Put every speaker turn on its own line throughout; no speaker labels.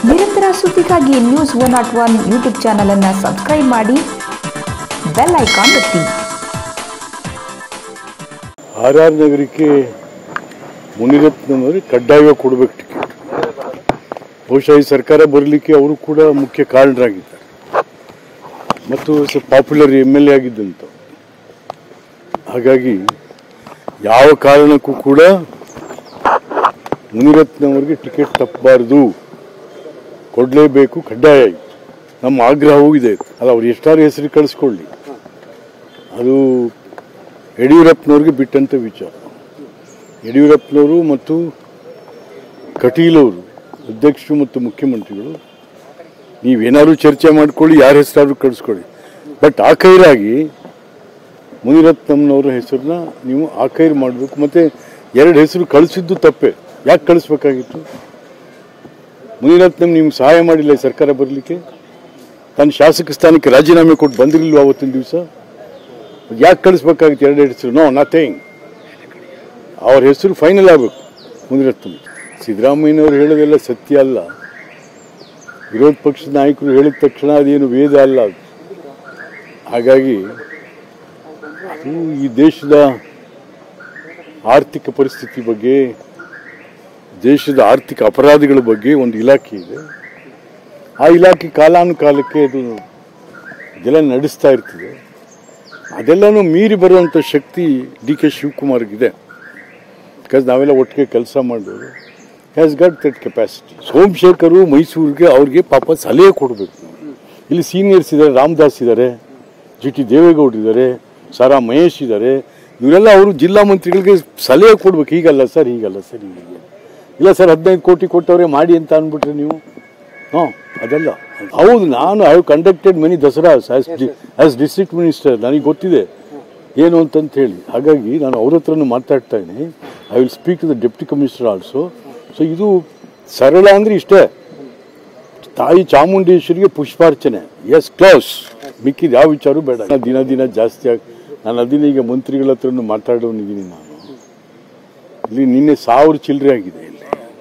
ನಿರಂತರ ಸುದ್ದಿಗಾಗಿ news one not one YouTube channel ಅನ್ನು ಸಬ್ಸ್ಕ್ರೈಬ್ ಮಾಡಿ ಬೆಲ್ ಐಕಾನ್ ಒತ್ತಿ
ಆರ್ ಆರ್ ನಗರಕ್ಕೆ ಮುನಿರತ್ನವರಿಗೆ ಕಡ್ಡಾಯವಾಗಿ ಕೊಡಬೇಕು ಟಿಕೆಟ್ ಬಹುಶಃ ಈ ಸರ್ಕಾರ ಬರಲಿಕ್ಕೆ ಅವರು ಕೂಡ ಮುಖ್ಯ ಕಾರಣರಾಗಿದ್ದಾರೆ ಮತ್ತು ಪಾಪ್ಯುಲರ್ ಎಮ್ ಎಲ್ ಎ ಆಗಿದ್ದಂತ ಹಾಗಾಗಿ ಯಾವ ಕಾರಣಕ್ಕೂ ಕೂಡ ಮುನಿರತ್ನವರಿಗೆ ಟಿಕೆಟ್ ತಪ್ಪಬಾರ್ದು ಕೊಡಲೇಬೇಕು ಕಡ್ಡಾಯ ಆಯ್ತು ನಮ್ಮ ಆಗ್ರಹವೂ ಇದೆ ಅದು ಅವ್ರು ಎಷ್ಟಾರು ಹೆಸರು ಕಳಿಸ್ಕೊಳ್ಳಿ ಅದು ಯಡಿಯೂರಪ್ಪನವ್ರಿಗೆ ಬಿಟ್ಟಂತ ವಿಚಾರ ಯಡಿಯೂರಪ್ಪನವರು ಮತ್ತು ಕಟೀಲ್ ಅವರು ಅಧ್ಯಕ್ಷರು ಮತ್ತು ಮುಖ್ಯಮಂತ್ರಿಗಳು ನೀವೇನಾದ್ರು ಚರ್ಚೆ ಮಾಡ್ಕೊಳ್ಳಿ ಯಾರ ಹೆಸರಾದ್ರೂ ಕಳಿಸ್ಕೊಳ್ಳಿ ಬಟ್ ಆಖೈರಾಗಿ ಮುನಿರತ್ನಂನವರ ಹೆಸರನ್ನ ನೀವು ಆಖೈರ್ ಮಾಡಬೇಕು ಮತ್ತೆ ಎರಡು ಹೆಸರು ಕಳಿಸಿದ್ದು ತಪ್ಪೆ ಯಾಕೆ ಕಳಿಸ್ಬೇಕಾಗಿತ್ತು ಮುನಿರತ್ನಂ ನಿಮ್ಗೆ ಸಹಾಯ ಮಾಡಿಲ್ಲ ಈ ಸರ್ಕಾರ ಬರಲಿಕ್ಕೆ ತನ್ನ ಶಾಸಕ ಸ್ಥಾನಕ್ಕೆ ರಾಜೀನಾಮೆ ಕೊಟ್ಟು ಬಂದಿರಲಿಲ್ವ ಅವತ್ತಿನ ದಿವಸ ಯಾಕೆ ಕಳಿಸ್ಬೇಕಾಗಿತ್ತು ಎರಡು ಹೆಸರು ನೋ ನಥಿಂಗ್ ಅವ್ರ ಹೆಸರು ಫೈನಲ್ ಆಗಬೇಕು ಮುನಿರತ್ನ ಸಿದ್ದರಾಮಯ್ಯನವರು ಹೇಳೋದೆಲ್ಲ ಸತ್ಯ ಅಲ್ಲ ವಿರೋಧ ಪಕ್ಷದ ನಾಯಕರು ಹೇಳಿದ ತಕ್ಷಣ ಅದೇನು ವೇದ ಅಲ್ಲ ಅದು ಹಾಗಾಗಿ ಅದು ಈ ದೇಶದ ಆರ್ಥಿಕ ಪರಿಸ್ಥಿತಿ ಬಗ್ಗೆ ದೇಶದ ಆರ್ಥಿಕ ಅಪರಾಧಗಳ ಬಗ್ಗೆ ಒಂದು ಇಲಾಖೆ ಇದೆ ಆ ಇಲಾಖೆ ಕಾಲಾನುಕಾಲಕ್ಕೆ ಅದು ಇದೆಲ್ಲ ನಡೆಸ್ತಾ ಇರ್ತದೆ ಅದೆಲ್ಲನೂ ಮೀರಿ ಬರುವಂಥ ಶಕ್ತಿ ಡಿ ಕೆ ಶಿವಕುಮಾರ್ಗಿದೆ ಬಿಕಾಸ್ ನಾವೆಲ್ಲ ಒಟ್ಟಿಗೆ ಕೆಲಸ ಮಾಡೋರು ಹ್ಯಾಸ್ ಗಾಟ್ ದಟ್ ಕೆಪಾಸಿಟಿ ಸೋಮಶೇಖರು ಮೈಸೂರಿಗೆ ಅವ್ರಿಗೆ ಪಾಪ ಸಲಹೆ ಕೊಡಬೇಕು ಇಲ್ಲಿ ಸೀನಿಯರ್ಸ್ ಇದ್ದಾರೆ ರಾಮದಾಸ್ ಇದ್ದಾರೆ ಜಿ ಟಿ ದೇವೇಗೌಡರು ಇದ್ದಾರೆ ಸಾರಾ ಮಹೇಶ್ ಇದ್ದಾರೆ ಇವರೆಲ್ಲ ಅವರು ಜಿಲ್ಲಾ ಮಂತ್ರಿಗಳಿಗೆ ಸಲಹೆ ಕೊಡ್ಬೇಕು ಹೀಗಲ್ಲ ಸರ್ ಹೀಗಲ್ಲ ಸರ್ ಹೀಗೆ ಇಲ್ಲ ಸರ್ ಹದಿನೈದು ಕೋಟಿ ಕೊಟ್ಟವ್ರೆ ಮಾಡಿ ಅಂತ ಅಂದ್ಬಿಟ್ರೆ ನೀವು ಹಾಂ ಅದಲ್ಲ ಹೌದು ನಾನು I have conducted many Dasara as district minister ನನಗೆ ಗೊತ್ತಿದೆ ಏನು ಅಂತಂತ ಹೇಳಿ ಹಾಗಾಗಿ ನಾನು ಅವ್ರ ಹತ್ರನೂ ಮಾತಾಡ್ತಾ ಇದ್ದೀನಿ I will speak to the deputy commissioner also so ಇದು ಸರಳ ಅಂದರೆ ಇಷ್ಟೇ ತಾಯಿ ಚಾಮುಂಡೇಶ್ವರಿಗೆ ಪುಷ್ಪಾರ್ಚನೆ ಎಸ್ ಕ್ಲೋಸ್ ಮಿಕ್ಕಿದ ಯಾವ ವಿಚಾರ ಬೇಡ ನಾನು ದಿನ ದಿನ ಜಾಸ್ತಿ ಆಗಿ ನಾನು ಅದನ್ನ ಈಗ ಮಂತ್ರಿಗಳ ಹತ್ರನೂ ಮಾತಾಡೋನಿದ್ದೀನಿ ನಾನು ಇಲ್ಲಿ ನಿನ್ನೆ ಸಾವಿರ ಚಿಲ್ಲರೆ ಆಗಿದೆ ಇಲ್ಲಿ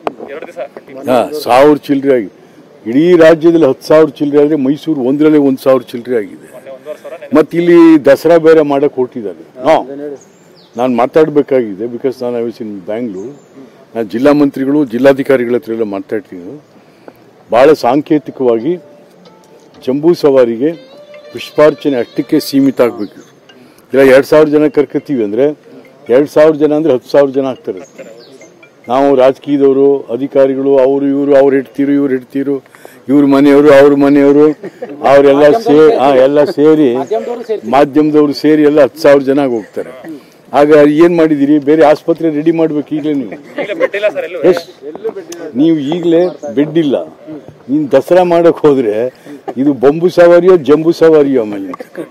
ಹಾ ಸಾವಿರ ಚಿಲ್ಲರೆ ಆಗಿದೆ ಇಡೀ ರಾಜ್ಯದಲ್ಲಿ ಹತ್ತು ಸಾವಿರ ಚಿಲ್ಲರೆ ಆದರೆ ಮೈಸೂರು ಒಂದರಲ್ಲೇ ಒಂದು ಸಾವಿರ ಚಿಲ್ಲರೆ ಆಗಿದೆ ಮತ್ತೆ ಇಲ್ಲಿ ದಸರಾ ಬೇರೆ ಮಾಡಕ್ಕೆ ಹೊರಟಿದ್ದಾರೆ ಹಾ ನಾನು ಮಾತಾಡಬೇಕಾಗಿದೆ ಬಿಕಾಸ್ ನಾನು ಐ ವಾಸ್ ಇನ್ ಬ್ಯಾಂಗ್ಳೂರ್ ನಾನು ಜಿಲ್ಲಾ ಮಂತ್ರಿಗಳು ಜಿಲ್ಲಾಧಿಕಾರಿಗಳ ಹತ್ರ ಎಲ್ಲ ಮಾತಾಡ್ತೀನಿ ಭಾಳ ಸಾಂಕೇತಿಕವಾಗಿ ಜಂಬೂ ಸವಾರಿಗೆ ಪುಷ್ಪಾರ್ಚನೆ ಅಷ್ಟಕ್ಕೆ ಸೀಮಿತ ಆಗಬೇಕು ಇಲ್ಲ ಎರಡು ಸಾವಿರ ಜನ ಕರ್ಕತ್ತೀವಿ ಅಂದರೆ ಎರಡು ಸಾವಿರ ಜನ ಅಂದರೆ ಹತ್ತು ಸಾವಿರ ಜನ ಆಗ್ತಾರೆ ನಾವು ರಾಜಕೀಯದವರು ಅಧಿಕಾರಿಗಳು ಅವರು ಇವರು ಅವ್ರು ಇಡ್ತೀರು ಇವ್ರು ಇಡ್ತೀರು ಇವ್ರ ಮನೆಯವರು ಅವ್ರ ಮನೆಯವರು ಅವರೆಲ್ಲ ಸೇ ಹಾ ಎಲ್ಲ ಸೇರಿ ಮಾಧ್ಯಮದವರು ಸೇರಿ ಎಲ್ಲ ಹತ್ತು ಸಾವಿರ ಜನ ಹೋಗ್ತಾರೆ ಆಗ ಏನ್ ಮಾಡಿದಿರಿ ಬೇರೆ ಆಸ್ಪತ್ರೆ ರೆಡಿ ಮಾಡ್ಬೇಕು ಈಗಲೇ ನೀವು ಎಷ್ಟ್? ನೀವು ಈಗಲೇ ಬೆಡ್ ಇಲ್ಲ ನೀನ್ ದಸರಾ ಮಾಡಕ್ ಹೋದ್ರೆ ಇದು ಬೊಂಬು ಸವಾರಿಯೋ ಜಂಬೂ ಸವಾರಿಯೋ ಆಮೇಲೆ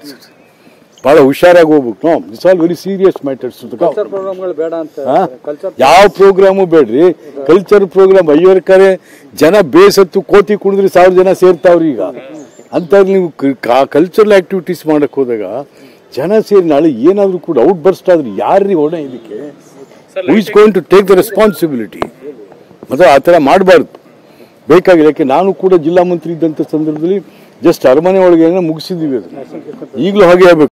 ಬಹಳ ಹುಷಾರಾಗಿ ಹೋಗ್ಬೇಕು no it's all very serious matters
ಪ್ರೋಗ್ರಾಮ್ಗಳು ಬೇಡ ಅಂತ ಕಲ್ಚರ್
ಯಾವ ಪ್ರೋಗ್ರಾಮು ಬೇಡ್ರಿ ಕಲ್ಚರ್ ಪ್ರೋಗ್ರಾಮ್ ಅಯ್ಯೋರ್ ಕರೆ ಜನ ಬೇಸತ್ತು ಕೋತಿ ಕುಡಿದ್ರೆ ಸಾವಿರ ಜನ ಸೇರ್ತಾವ್ರಿ ಈಗ ಅಂತ ನೀವು ಕಲ್ಚರಲ್ ಆಕ್ಟಿವಿಟೀಸ್ ಮಾಡಕ್ ಹೋದಾಗ ಜನ ಸೇರಿ ನಾಳೆ ಏನಾದ್ರು ಕೂಡ ಔಟ್ ಬರ್ಸ್ಟ್ ಆದ್ರೆ ಯಾರ್ರಿ ಹೊಣೆ ಇದಕ್ಕೆ is going to take the responsibility ಮತ್ತೆ ಆ ಥರ ಮಾಡಬಾರ್ದು ಬೇಕಾಗಿಲ್ಲ ಯಾಕೆ ನಾನು ಕೂಡ ಜಿಲ್ಲಾ ಮಂತ್ರಿ ಇದ್ದಂಥ ಸಂದರ್ಭದಲ್ಲಿ ಜಸ್ಟ್ ಅರಮನೆ ಒಳಗೆ ಮುಗಿಸಿದ್ದೀವಿ ಅದು ಈಗಲೂ ಹಾಗೆ ಆಗ್ಬೇಕು